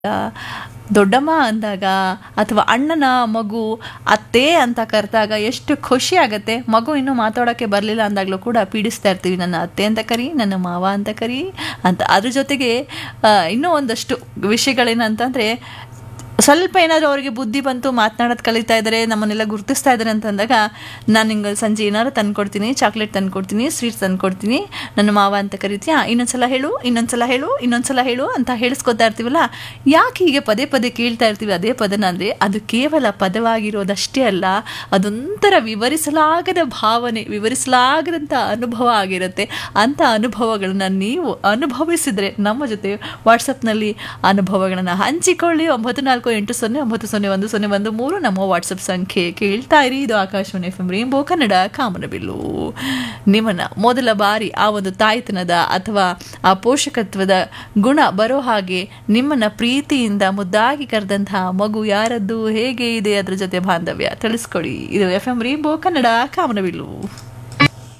ದೊಡ್ಡಮ್ಮ ಅಂದಾಗ ಅಥವಾ ಅಣ್ಣನ ಮಗು ಅತ್ತೆ ಅಂತ ಕರೆದಾಗ ಎಷ್ಟು ಖುಷಿ ಆಗುತ್ತೆ ಮಗು ಇನ್ನೂ ಮಾತಾಡೋಕ್ಕೆ ಬರಲಿಲ್ಲ ಅಂದಾಗಲೂ ಕೂಡ ಪೀಡಿಸ್ತಾ ಇರ್ತೀವಿ ನನ್ನ ಅತ್ತೆ ಅಂತ ಕರಿ ನನ್ನ ಮಾವ ಅಂತ ಕರಿ ಅಂತ ಅದ್ರ ಜೊತೆಗೆ ಆ, ಇನ್ನೂ ಒಂದಷ್ಟು ವಿಷಯಗಳೇನಂತಂದರೆ ಸ್ವಲ್ಪ ಏನಾದರೂ ಅವರಿಗೆ ಬುದ್ಧಿ ಬಂತು ಮಾತನಾಡೋದು ಕಲಿತಾ ಇದ್ದಾರೆ ನಮ್ಮನ್ನೆಲ್ಲ ಗುರುತಿಸ್ತಾ ಇದ್ದಾರೆ ಅಂತಂದಾಗ ನಾನು ನಿಂಗೆ ಸಂಜೆ ಏನಾದ್ರು ತಂದ್ಕೊಡ್ತೀನಿ ಚಾಕ್ಲೇಟ್ ತಂದ್ಕೊಡ್ತೀನಿ ಸ್ವೀಟ್ಸ್ ತಂದ್ಕೊಡ್ತೀನಿ ನನ್ನ ಮಾವ ಅಂತ ಕರಿತೀಯಾ ಇನ್ನೊಂದ್ಸಲ ಹೇಳು ಇನ್ನೊಂದ್ಸಲ ಹೇಳು ಇನ್ನೊಂದ್ಸಲ ಹೇಳು ಅಂತ ಹೇಳಿಸ್ಕೊತಾ ಇರ್ತೀವಲ್ಲ ಯಾಕೆ ಹೀಗೆ ಪದೇ ಪದೇ ಕೇಳ್ತಾ ಇರ್ತೀವಿ ಅದೇ ಪದನ ಅಂದರೆ ಅದು ಕೇವಲ ಪದವಾಗಿರೋದಷ್ಟೇ ಅಲ್ಲ ಅದೊಂಥರ ವಿವರಿಸಲಾಗದ ಭಾವನೆ ವಿವರಿಸಲಾಗದಂಥ ಅನುಭವ ಆಗಿರುತ್ತೆ ಅಂಥ ಅನುಭವಗಳನ್ನ ನೀವು ಅನುಭವಿಸಿದರೆ ನಮ್ಮ ಜೊತೆ ವಾಟ್ಸಪ್ನಲ್ಲಿ ಅನುಭವಗಳನ್ನು ಹಂಚಿಕೊಳ್ಳಿ ಒಂಬತ್ತು ನಾಲ್ಕು ಎಂಟು ಸೊನ್ನೆ ಒಂಬತ್ತು ಸೊನ್ನೆ ಒಂದು ಸೊನ್ನೆ ಒಂದು ಮೂರು ನಮ್ಮ ವಾಟ್ಸಪ್ ಸಂಖ್ಯೆ ಕೇಳ್ತಾ ಇರಿ ಇದು Akashvani F M rainbow Kannada ಕಾಮನಬಿಲ್ಲು ನಿಮ್ಮನ್ನ ಮೊದಲ ಬಾರಿ ಆ ಒಂದು ತಾಯ್ತನದ ಅಥವಾ ಆ ಪೋಷಕತ್ವದ ಗುಣ ಬರೋ ಹಾಗೆ ನಿಮ್ಮನ್ನ ಪ್ರೀತಿಯಿಂದ ಮುದ್ದಾಗಿ ಕರೆದಂತಹ ಮಗು ಯಾರದ್ದು ಹೇಗೆ ಇದೆ ಅದ್ರ ಜೊತೆ ಬಾಂಧವ್ಯ ತಿಳಿಸ್ಕೊಡಿ ಇದು ಎಫ್ ಎಂ ರೇಂಬೋ ಕನ್ನಡ ಕಾಮನಬಿಲ್ಲು